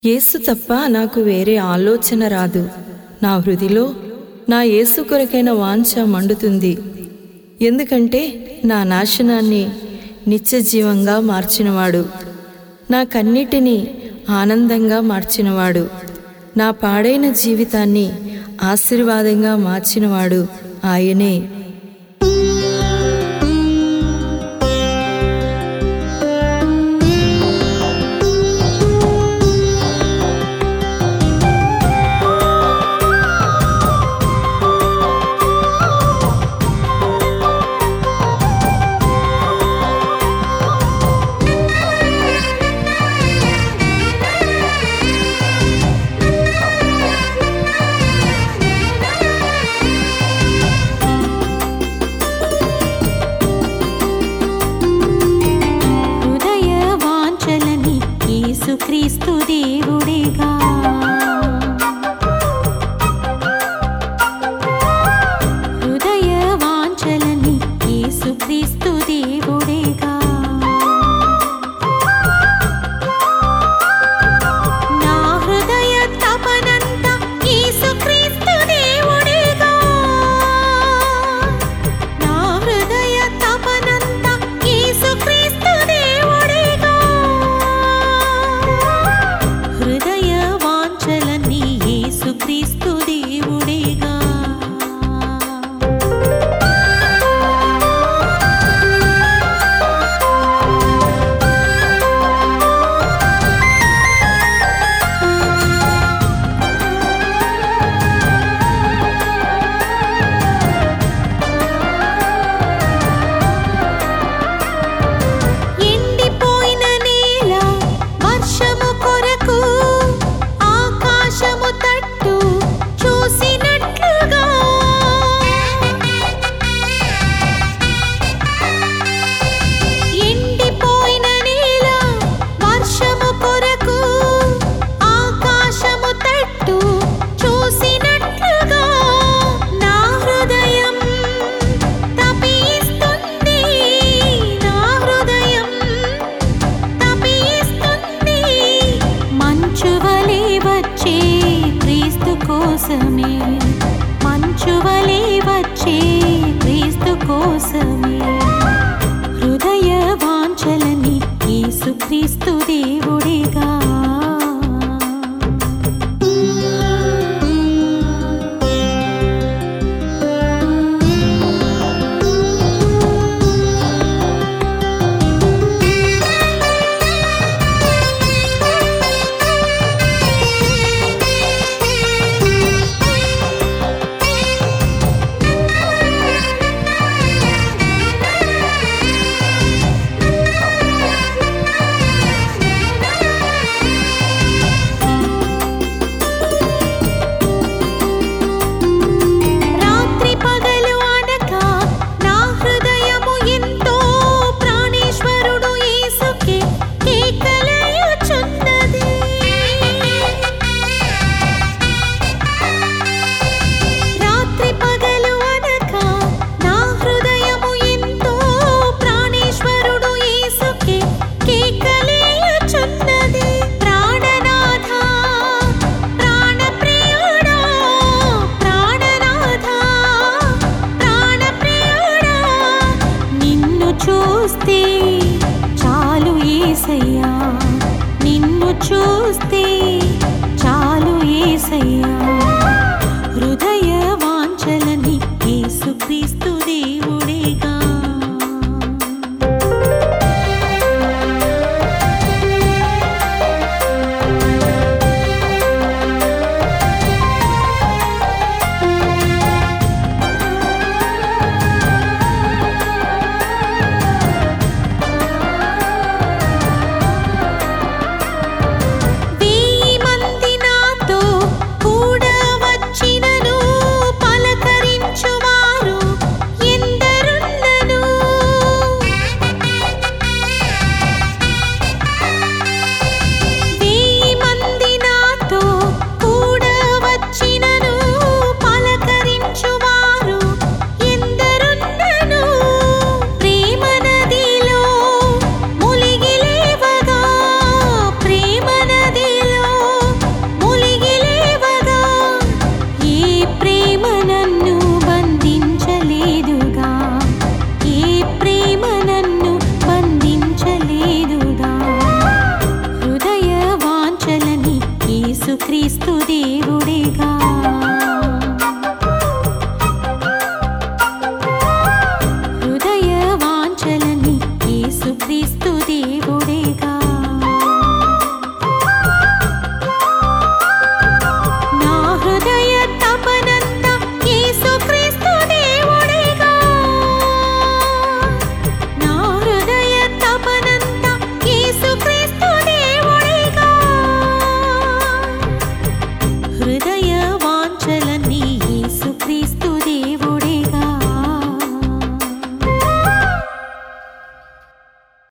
యేసు తప్ప నాకు వేరే ఆలోచన రాదు నా హృదిలో నా యేసు కొరకైన వాంఛ మండుతుంది ఎందుకంటే నా నాశనాన్ని నిత్య జీవంగా మార్చినవాడు నా కన్నిటిని ఆనందంగా మార్చినవాడు నా పాడైన జీవితాన్ని ఆశీర్వాదంగా మార్చినవాడు ఆయనే హృదయ వాంఛలని యేసుక్రీస్తు దేవుడేగా హృదయ వాంఛలని యేసుక్రీస్తు దేవుడేగా నా హృదయ తపనంతా యేసుక్రీస్తు దేవుడేగా నా హృదయ తపనంతా యేసుక్రీస్తు దేవుడేగా హృదయ వాంఛలన్నీ యేసుక్రీస్తు దేవుడేగా ఎండిపోయిన నేల వర్షము కొరకు ఆకాశము తట్టు చూసినట్లుగా ఎండిపోయిన నేల వర్షము కొరకు ఆకాశము తట్టు చూసినట్లుగా నా హృదయం తపిస్తుంది నా హృదయం తపిస్తుంది మంచు వలె వచ్చే క్రీస్తు కోసమే